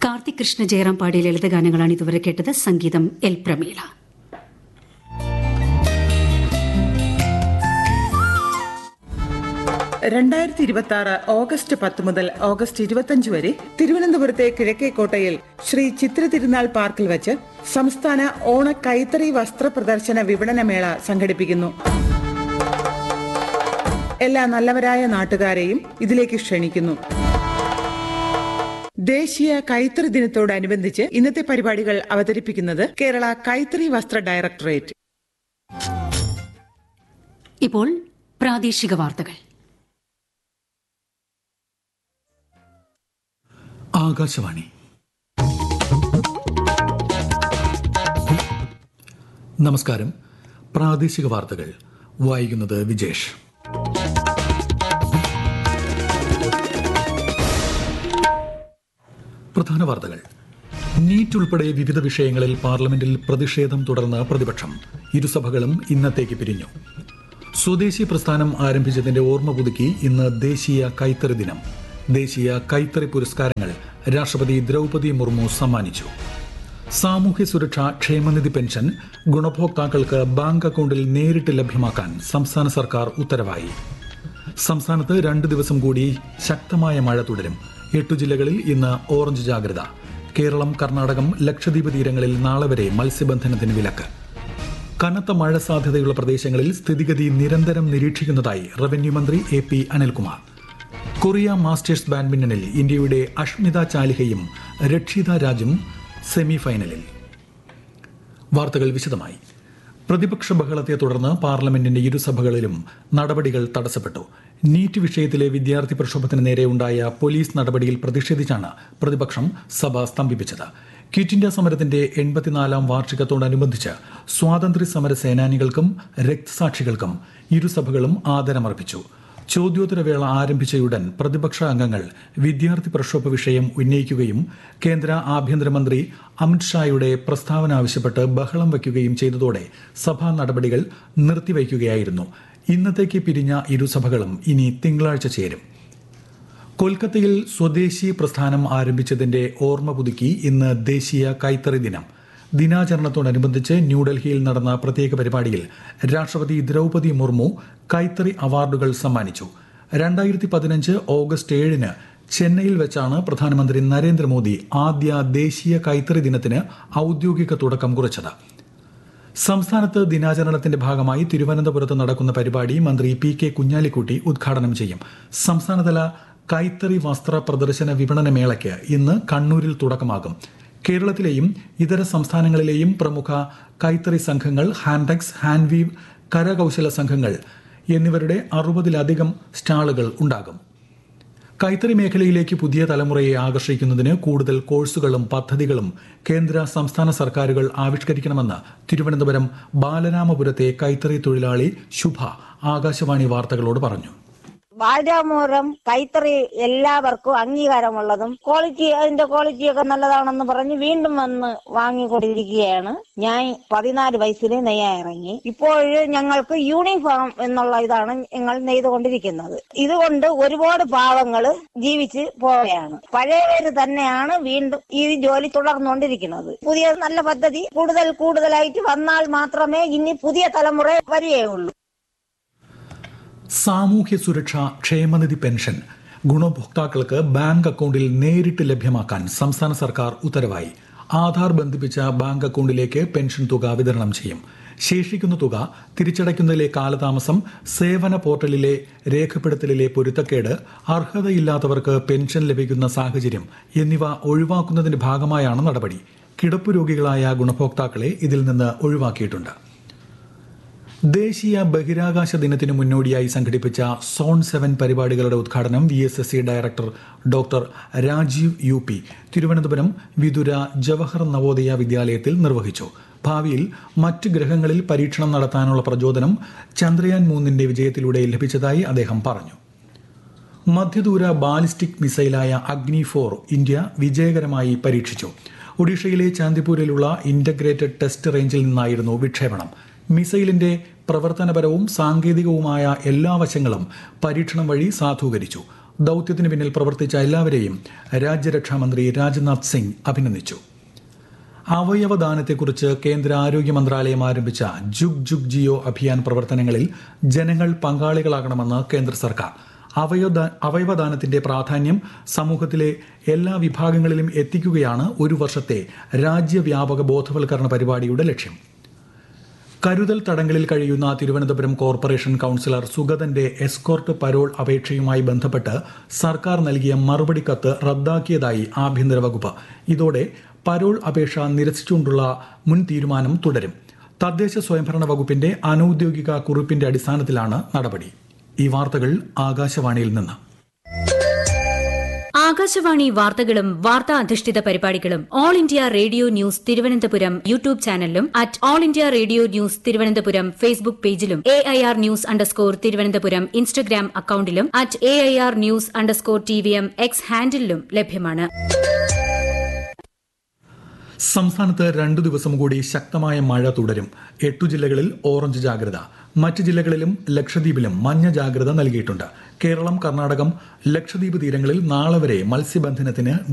കാർത്തിക് കൃഷ്ണ ജയറാം പാടിയ ലളിതഗാനങ്ങളാണ് ഇതുവരെ കേട്ടത് സംഗീതം എൽ പ്രമീള രണ്ടായിരത്തി ഇരുപത്തി ആറ് ഓഗസ്റ്റ് പത്ത് മുതൽ ഓഗസ്റ്റ് ഇരുപത്തിയഞ്ച് വരെ തിരുവനന്തപുരത്തെ കിഴക്കേക്കോട്ടയിൽ ശ്രീ ചിത്ര തിരുനാൾ പാർക്കിൽ വച്ച് സംസ്ഥാന ഓണ കൈത്തറി വസ്ത്ര പ്രദർശന വിപണന മേള സംഘടിപ്പിക്കുന്നു എല്ലാ നല്ലവരായ നാട്ടുകാരെയും ഇതിലേക്ക് ക്ഷണിക്കുന്നു ദേശീയ കൈത്തറി ദിനത്തോടനുബന്ധിച്ച് ഇന്നത്തെ പരിപാടികൾ അവതരിപ്പിക്കുന്നത് കേരള കൈത്തറി വസ്ത്ര ഡയറക്ടറേറ്റ് ഇപ്പോൾ പ്രാദേശിക വാർത്തകൾ ആകാശവാണി നമസ്കാരം പ്രാദേശിക വാർത്തകൾ വായിക്കുന്നത് വിജേഷ് പ്രധാന വാർത്തകൾ നീറ്റ് ഉൾപ്പെടെ വിവിധ വിഷയങ്ങളിൽ പാർലമെന്റിൽ പ്രതിഷേധം തുടർന്ന് പ്രതിപക്ഷം ഇരുസഭകളും ഇന്നത്തേക്ക് പിരിഞ്ഞു സ്വദേശി പ്രസ്ഥാനം ആരംഭിച്ചതിന്റെ ഓർമ്മ പുതുക്കി ഇന്ന് ദേശീയ കൈത്തറി ദിനം ദേശീയ കൈത്തറി പുരസ്കാരങ്ങൾ രാഷ്ട്രപതി ദ്രൗപദി മുർമു സമ്മാനിച്ചു സാമൂഹ്യ സുരക്ഷ ക്ഷേമനിധി പെൻഷൻ ഗുണഭോക്താക്കൾക്ക് ബാങ്ക് അക്കൌണ്ടിൽ നേരിട്ട് ലഭ്യമാക്കാൻ സംസ്ഥാന സർക്കാർ ഉത്തരവായി സംസ്ഥാനത്ത് രണ്ട് ദിവസം കൂടി ശക്തമായ മഴ തുടരും എട്ടു ജില്ലകളിൽ ഇന്ന് ഓറഞ്ച് ജാഗ്രത കേരളം കർണാടകം ലക്ഷദ്വീപ് തീരങ്ങളിൽ നാളെ വരെ മത്സ്യബന്ധനത്തിന് വിലക്ക് കനത്ത മഴ സാധ്യതയുള്ള പ്രദേശങ്ങളിൽ സ്ഥിതിഗതി നിരന്തരം നിരീക്ഷിക്കുന്നതായി റവന്യൂ മന്ത്രി A P Anilkumar Korea masters ബാഡ്മിന്റണിൽ ഇന്ത്യയുടെ അഷ്മിത ചാലിഹയും രക്ഷിത രാജും സെമി ഫൈനലിൽ വാർത്തകൾ വിശദമായി പ്രതിപക്ഷ ബഹളത്തെ തുടർന്ന് പാർലമെന്റിന്റെ ഇരുസഭകളിലും നടപടികൾ തടസ്സപ്പെട്ടു നീറ്റ് വിഷയത്തിലെ വിദ്യാർത്ഥി പ്രക്ഷോഭത്തിന് നേരെ ഉണ്ടായ പോലീസ് നടപടിയിൽ പ്രതിഷേധിച്ചാണ് പ്രതിപക്ഷം സഭ സ്തംഭിപ്പിച്ചത് ക്വിറ്റ് ഇന്ത്യ സമരത്തിന്റെ എൺപത്തിനാലാം വാർഷികത്തോടനുബന്ധിച്ച് സ്വാതന്ത്ര്യ സമര സേനാനികൾക്കും രക്തസാക്ഷികൾക്കും ഇരുസഭകളും ആദരമർപ്പിച്ചു ചോദ്യോത്തരവേള ആരംഭിച്ചയുടൻ പ്രതിപക്ഷ അംഗങ്ങൾ വിദ്യാർത്ഥി പ്രക്ഷോഭ വിഷയം ഉന്നയിക്കുകയും കേന്ദ്ര ആഭ്യന്തരമന്ത്രി അമിത്ഷായുടെ പ്രസ്താവന ആവശ്യപ്പെട്ട് ബഹളം വയ്ക്കുകയും ചെയ്തതോടെ സഭാ നടപടികൾ നിർത്തിവയ്ക്കുകയായിരുന്നു ഇന്നത്തേക്ക് പിരിഞ്ഞ ഇരുസഭകളും ഇനി തിങ്കളാഴ്ച ചേരും കൊൽക്കത്തയിൽ സ്വദേശി പ്രസ്ഥാനം ആരംഭിച്ചതിന്റെ ഓർമ്മ പുതുക്കി ഇന്ന് ദേശീയ കൈത്തറി ദിനം ദിനാചരണത്തോടനുബന്ധിച്ച് ന്യൂഡൽഹിയിൽ നടന്ന പ്രത്യേക പരിപാടിയിൽ രാഷ്ട്രപതി ദ്രൗപദി മുർമു കൈത്തറി അവാർഡുകൾ സമ്മാനിച്ചു രണ്ടായിരത്തി പതിനഞ്ച് ഓഗസ്റ്റ് ഏഴിന് ചെന്നൈയിൽ വെച്ചാണ് പ്രധാനമന്ത്രി നരേന്ദ്രമോദി ആദ്യ ദേശീയ കൈത്തറി ദിനത്തിന് ഔദ്യോഗിക തുടക്കം കുറിച്ചത് സംസ്ഥാനത്ത് ദിനാചരണത്തിന്റെ ഭാഗമായി തിരുവനന്തപുരത്ത് നടക്കുന്ന പരിപാടി മന്ത്രി പി കെ കുഞ്ഞാലിക്കുട്ടി ഉദ്ഘാടനം ചെയ്യും സംസ്ഥാനതല കൈത്തറി വസ്ത്ര പ്രദർശന വിപണന മേളയ്ക്ക് ഇന്ന് കണ്ണൂരിൽ തുടക്കമാകും കേരളത്തിലെയും ഇതര സംസ്ഥാനങ്ങളിലെയും പ്രമുഖ കൈത്തറി സംഘങ്ങൾ ഹാൻഡെക്സ് ഹാൻഡ്വീവ് കരകൗശല സംഘങ്ങൾ എന്നിവരുടെ അറുപതിലധികം സ്റ്റാളുകൾ ഉണ്ടാകും കൈത്തറി മേഖലയിലേക്ക് പുതിയ തലമുറയെ ആകർഷിക്കുന്നതിന് കൂടുതൽ കോഴ്സുകളും പദ്ധതികളും കേന്ദ്ര സംസ്ഥാന സർക്കാരുകൾ ആവിഷ്കരിക്കണമെന്ന് തിരുവനന്തപുരം ബാലരാമപുരത്തെ കൈത്തറി തൊഴിലാളി ശുഭ ആകാശവാണി വാർത്തകളോട് പറഞ്ഞു ബാലരാമപുരം കൈത്തറി എല്ലാവർക്കും അംഗീകാരമുള്ളതും ക്വാളിറ്റി അതിന്റെ ക്വാളിറ്റി ഒക്കെ നല്ലതാണെന്ന് പറഞ്ഞ് വീണ്ടും വന്ന് വാങ്ങിക്കൊണ്ടിരിക്കുകയാണ് ഞാൻ പതിനാല് വയസ്സിൽ നെയ്യാൻ ഇറങ്ങി ഇപ്പോൾ ഞങ്ങൾക്ക് യൂണിഫോം എന്നുള്ള ഇതാണ് ഞങ്ങൾ നെയ്തുകൊണ്ടിരിക്കുന്നത് ഇതുകൊണ്ട് ഒരുപാട് പാവങ്ങൾ ജീവിച്ച് പോവുകയാണ് പഴയവര് തന്നെയാണ് വീണ്ടും ഈ ജോലി തുടർന്നുകൊണ്ടിരിക്കുന്നത് പുതിയ നല്ല പദ്ധതി കൂടുതൽ കൂടുതലായിട്ട് വന്നാൽ മാത്രമേ ഇനി പുതിയ തലമുറ വരികയുള്ളൂ സാമൂഹ്യ സുരക്ഷ ക്ഷേമനിധി പെൻഷൻ ഗുണഭോക്താക്കൾക്ക് ബാങ്ക് അക്കൌണ്ടിൽ നേരിട്ട് ലഭ്യമാക്കാൻ സംസ്ഥാന സർക്കാർ ഉത്തരവായി ആധാർ ബന്ധിപ്പിച്ച ബാങ്ക് അക്കൌണ്ടിലേക്ക് പെൻഷൻ തുക വിതരണം ചെയ്യും ശേഷിക്കുന്ന തുക തിരിച്ചടയ്ക്കുന്നതിലെ കാലതാമസം സേവന പോർട്ടലിലെ രേഖപ്പെടുത്തലിലെ പൊരുത്തക്കേട് അർഹതയില്ലാത്തവർക്ക് പെൻഷൻ ലഭിക്കുന്ന സാഹചര്യം എന്നിവ ഒഴിവാക്കുന്നതിന്റെ ഭാഗമായാണ് നടപടി കിടപ്പ് രോഗികളായ ഗുണഭോക്താക്കളെ ഇതിൽ നിന്ന് ഒഴിവാക്കിയിട്ടുണ്ട് ദേശീയ ബഹിരാകാശ ദിനത്തിന് മുന്നോടിയായി സംഘടിപ്പിച്ച സോൺ സെവൻ പരിപാടികളുടെ ഉദ്ഘാടനം V S S C director doctor Rajeev U P Thiruvananthapuram Vithura Jawahar Navodaya വിദ്യാലയത്തിൽ നിർവഹിച്ചു ഭാവിയിൽ മറ്റ് ഗ്രഹങ്ങളിൽ പരീക്ഷണം നടത്താനുള്ള പ്രചോദനം ചന്ദ്രയാൻ മൂന്നിന്റെ വിജയത്തിലൂടെ ലഭിച്ചതായി അദ്ദേഹം പറഞ്ഞു മധ്യദൂര ബാലിസ്റ്റിക് മിസൈലായ അഗ്നി ഫോർ ഇന്ത്യ വിജയകരമായി പരീക്ഷിച്ചു ഒഡീഷയിലെ ചാന്ദിപൂരിലുള്ള ഇന്റഗ്രേറ്റഡ് ടെസ്റ്റ് റേഞ്ചിൽ നിന്നായിരുന്നു വിക്ഷേപണം മിസൈലിന്റെ പ്രവർത്തനപരവും സാങ്കേതികവുമായ എല്ലാ വശങ്ങളും പരീക്ഷണം വഴി സാധൂകരിച്ചു ദൌത്യത്തിന് പിന്നിൽ പ്രവർത്തിച്ച എല്ലാവരെയും രാജ്യരക്ഷാമന്ത്രി രാജ്നാഥ് സിംഗ് അഭിനന്ദിച്ചു അവയവദാനത്തെക്കുറിച്ച് കേന്ദ്ര ആരോഗ്യ മന്ത്രാലയം ആരംഭിച്ച ജുഗ് ജുഗ് ജിയോ അഭിയാൻ പ്രവർത്തനങ്ങളിൽ ജനങ്ങൾ പങ്കാളികളാകണമെന്ന് കേന്ദ്ര സർക്കാർ അവയവദാ അവയവദാനത്തിന്റെ പ്രാധാന്യം സമൂഹത്തിലെ എല്ലാ വിഭാഗങ്ങളിലും എത്തിക്കുകയാണ് ഒരു വർഷത്തെ രാജ്യവ്യാപക ബോധവൽക്കരണ പരിപാടിയുടെ ലക്ഷ്യം കരുതൽ തടങ്കലിൽ കഴിയുന്ന തിരുവനന്തപുരം കോർപ്പറേഷൻ കൌൺസിലർ സുഗതന്റെ എസ്കോർട്ട് പരോൾ അപേക്ഷയുമായി ബന്ധപ്പെട്ട് സർക്കാർ നൽകിയ മറുപടി കത്ത് റദ്ദാക്കിയതായി ആഭ്യന്തര വകുപ്പ് ഇതോടെ പരോൾ അപേക്ഷ നിരസിച്ചുകൊണ്ടുള്ള മുൻ തീരുമാനം തുടരും തദ്ദേശ സ്വയംഭരണ വകുപ്പിന്റെ അനൌദ്യോഗിക കുറിപ്പിന്റെ അടിസ്ഥാനത്തിലാണ് നടപടി ഈ വാർത്തകൾ ആകാശവാണിയിൽ നിന്ന് ആകാശവാണി വാർത്തകളും വാർത്താ അധിഷ്ഠിത പരിപാടികളും all India radio news Thiruvananthapuram YouTube ചാനലിലും at all India radio news Thiruvananthapuram Facebook പേജിലും A I R news underscore Thiruvananthapuram Instagram അക്കൌണ്ടിലും at A I R news underscore T V M X ഹാൻഡിലും ലഭ്യമാണ് സംസ്ഥാനത്ത് രണ്ടു ദിവസം കൂടി ശക്തമായ മഴ തുടരും എട്ടു ജില്ലകളിൽ ഓറഞ്ച് ജാഗ്രത മറ്റ് ജില്ലകളിലും ലക്ഷദ്വീപിലും മഞ്ഞ ജാഗ്രത നൽകിയിട്ടുണ്ട് കേരളം കർണാടകം ലക്ഷദ്വീപ് തീരങ്ങളിൽ നാളെ വരെ മത്സ്യബന്ധനത്തിന്